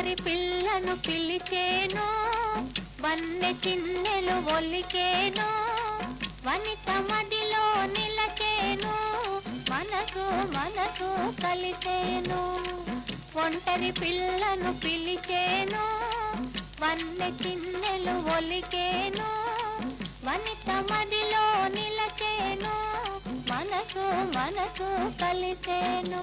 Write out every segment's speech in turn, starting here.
ఒంటరి పిల్లను పిలిచేను వన్నె చిన్నెలు ఒలికేను వనిత మదిలో నిలచేను మనసు మనసు కలిసేను ఒంటరి పిల్లను పిలిచేను వన్నె చిన్నెలు ఒలికేను వనిత మదిలో నిలచేను మనసు మనసు కలిసేను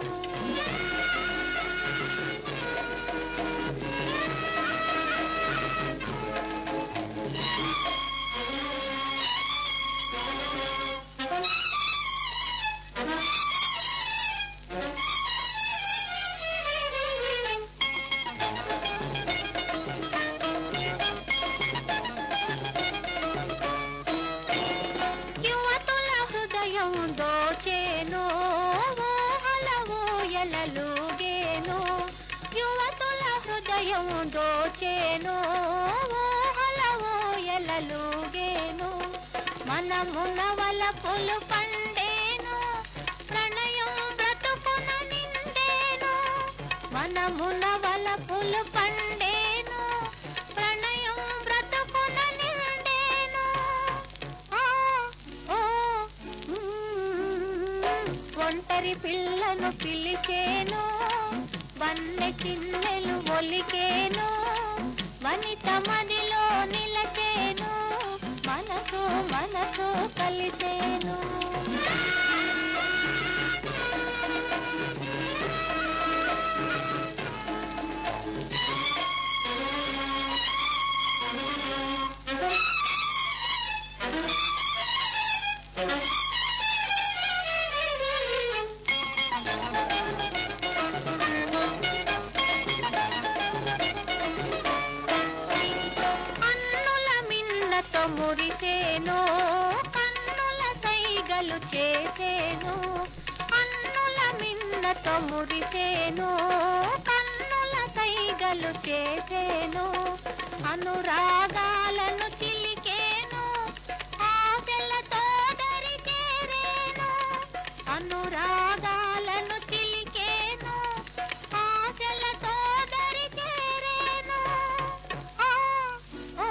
యువతుల హృదయం దోచేను ఊహల ఊయలలుగేను యువతుల హృదయం దోచేను ఊహల ఊయలలుగేను మనమున వలపులు పండేను ప్రణయం బ్రతుకున నిండేను మనమున వలపులు పండేను ప్రణయం బ్రతుకున నిండేను ఆ, ఓ, మ్మ్. ఒంటరి పిల్లను పిలిచేను వన్నె చిన్నెలు ఒలికేను వనిత మదిలో నిలచేను మనసు మనసు కలిసేను అన్నుల మిన్నతో మురిసేను కన్నుల సైగలు చేసేను అన్నుల మిన్నతో మురిసేను కన్నుల సైగలు చేసేను అనురాగాలను చిలికేను ఆశలతో దరి చేరేను అనురాగాలను చిలికేను ఆశలతో దరి చేరేను ఆ, ఓ,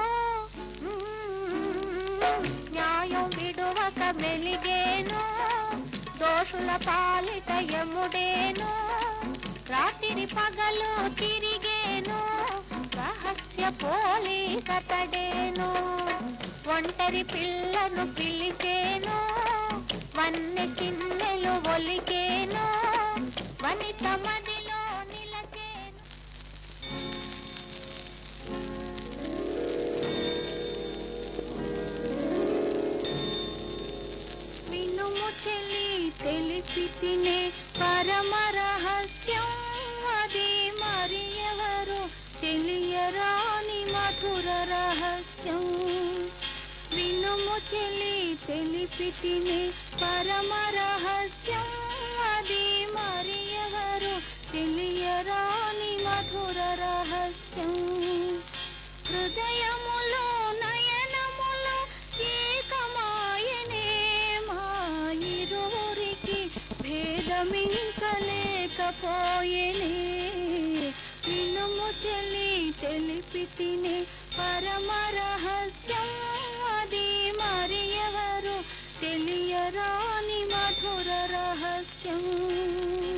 మ్మ్. న్యాయం విడువక మెలిగేను దోషుల పాలిట యముడేను రాత్రి పగలు తిరిగేను రహస్య పోలీసతడేను ఒంటరి పిల్లను పిలిచేను వన్నె చిన్నెలు ఒలికేను వనిత మదిలో నిలచేను వినుము చెలి తెలిపి తినే పరమ రహస్యం అది మరి ఎవరు తెలియరాని మధుర రహస్యం వినుము చెలి తెలిపి తినే పరమ రహస్యం అది మరి ఎవరు తెలియరాని మధుర రహస్యం హృదయములో నయనములో ఏకమాయనే మాయిరువురికి భేదమింకలేకపోయేనే వినుము చెలి తెలిపి తినే పరమ రహస్యం అది మరి